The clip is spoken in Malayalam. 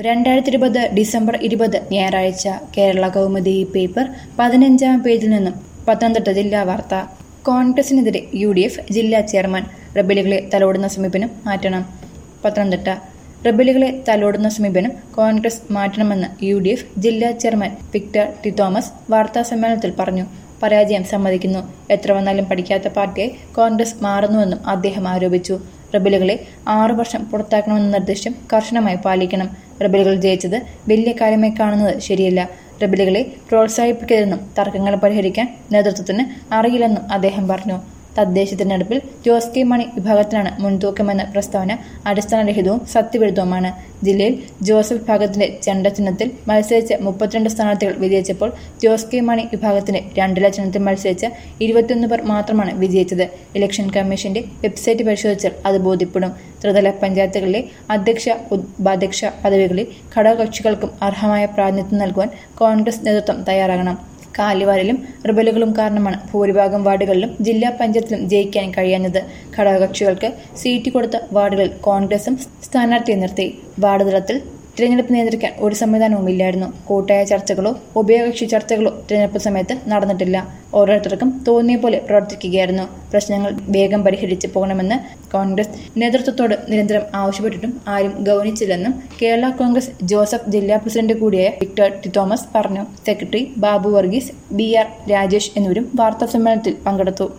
രണ്ടായിരത്തി ഇരുപത് ഡിസംബർ ഇരുപത് ഞായറാഴ്ച കേരള കൗമുദി പേപ്പർ പതിനഞ്ചാം പേജിൽ നിന്നും പത്തനംതിട്ട ജില്ലാ വാർത്ത കോൺഗ്രസിനെതിരെ യു ഡി എഫ് ജില്ലാ ചെയർമാൻ റബലുകളെ തലോടുന്ന സമീപനം മാറ്റണം പത്തനംതിട്ട റബലുകളെ തലോടുന്ന സമീപനം കോൺഗ്രസ് മാറ്റണമെന്ന് യു ഡി എഫ് ജില്ലാ ചെയർമാൻ വിക്ടർ ടി തോമസ് വാർത്താ സമ്മേളനത്തിൽ പറഞ്ഞു പരാജയം സമ്മതിക്കുന്നു എത്ര വന്നാലും പഠിക്കാത്ത പാർട്ടിയെ കോൺഗ്രസ് മാറുന്നുവെന്നും അദ്ദേഹം ആരോപിച്ചു റബലുകളെ ആറു വർഷം പുറത്താക്കണമെന്ന നിർദ്ദേശം കർശനമായി പാലിക്കണം റബലുകൾ ജയിച്ചത് വലിയ കാര്യമായി കാണുന്നത് ശരിയല്ല റബലുകളെ പ്രോത്സാഹിപ്പിക്കരുതെന്നും തർക്കങ്ങൾ പരിഹരിക്കാൻ നേതൃത്വത്തിന് അറിയില്ലെന്നും അദ്ദേഹം പറഞ്ഞു തദ്ദേശ തിരഞ്ഞെടുപ്പിൽ ജോസ് കെ മണി വിഭാഗത്തിനാണ് മുൻതൂക്കമെന്ന പ്രസ്താവന അടിസ്ഥാനരഹിതവും സത്യവിരുദ്ധവുമാണ് ജില്ലയിൽ ജോസഫ് വിഭാഗത്തിന്റെ ചെണ്ട ചിഹ്നത്തിൽ മത്സരിച്ച മുപ്പത്തിരണ്ട് സ്ഥാനാർത്ഥികൾ വിജയിച്ചപ്പോൾ ജോസ് കെ മണി വിഭാഗത്തിന്റെ രണ്ടില ചിഹ്നത്തിൽ മത്സരിച്ച ഇരുപത്തിയൊന്ന് പേർ മാത്രമാണ് വിജയിച്ചത് ഇലക്ഷൻ കമ്മീഷന്റെ വെബ്സൈറ്റ് പരിശോധിച്ചാൽ അത് ബോധ്യപ്പെടും ത്രിതല പഞ്ചായത്തുകളിലെ അധ്യക്ഷ ഉപാധ്യക്ഷ പദവികളിൽ ഘടകകക്ഷികൾക്കും അർഹമായ പ്രാതിനിധ്യം നൽകുവാൻ കോൺഗ്രസ് നേതൃത്വം തയ്യാറാകണം കാലിവാരിലും റിബലുകളും കാരണമാണ് ഭൂരിഭാഗം വാർഡുകളിലും ജില്ലാ പഞ്ചായത്തിലും ജയിക്കാൻ കഴിയാഞ്ഞത് ഘടകകക്ഷികൾക്ക് സീറ്റ് കൊടുത്ത വാർഡുകളിൽ കോൺഗ്രസും സ്ഥാനാർത്ഥിയെ നിർത്തി വാർഡ് തലത്തിൽ തിരഞ്ഞെടുപ്പ് നിയന്ത്രിക്കാൻ ഒരു സംവിധാനവും ഇല്ലായിരുന്നു കൂട്ടായ ചർച്ചകളോ ഉഭയകക്ഷി ചർച്ചകളോ തിരഞ്ഞെടുപ്പ് സമയത്ത് നടന്നിട്ടില്ല ഓരോരുത്തർക്കും തോന്നിയ പോലെ പ്രവർത്തിക്കുകയായിരുന്നു പ്രശ്നങ്ങൾ വേഗം പരിഹരിച്ച് പോകണമെന്ന് കോൺഗ്രസ് നേതൃത്വത്തോട് നിരന്തരം ആവശ്യപ്പെട്ടിട്ടും ആരും ഗൗനിച്ചില്ലെന്നും കേരള കോൺഗ്രസ് ജോസഫ് ജില്ലാ പ്രസിഡന്റ് കൂടിയായ വിക്ടർ ടി തോമസ് പറഞ്ഞു secretary Babu Varghese B R Rajesh എന്നിവരും വാർത്താ സമ്മേളനത്തിൽ പങ്കെടുത്തു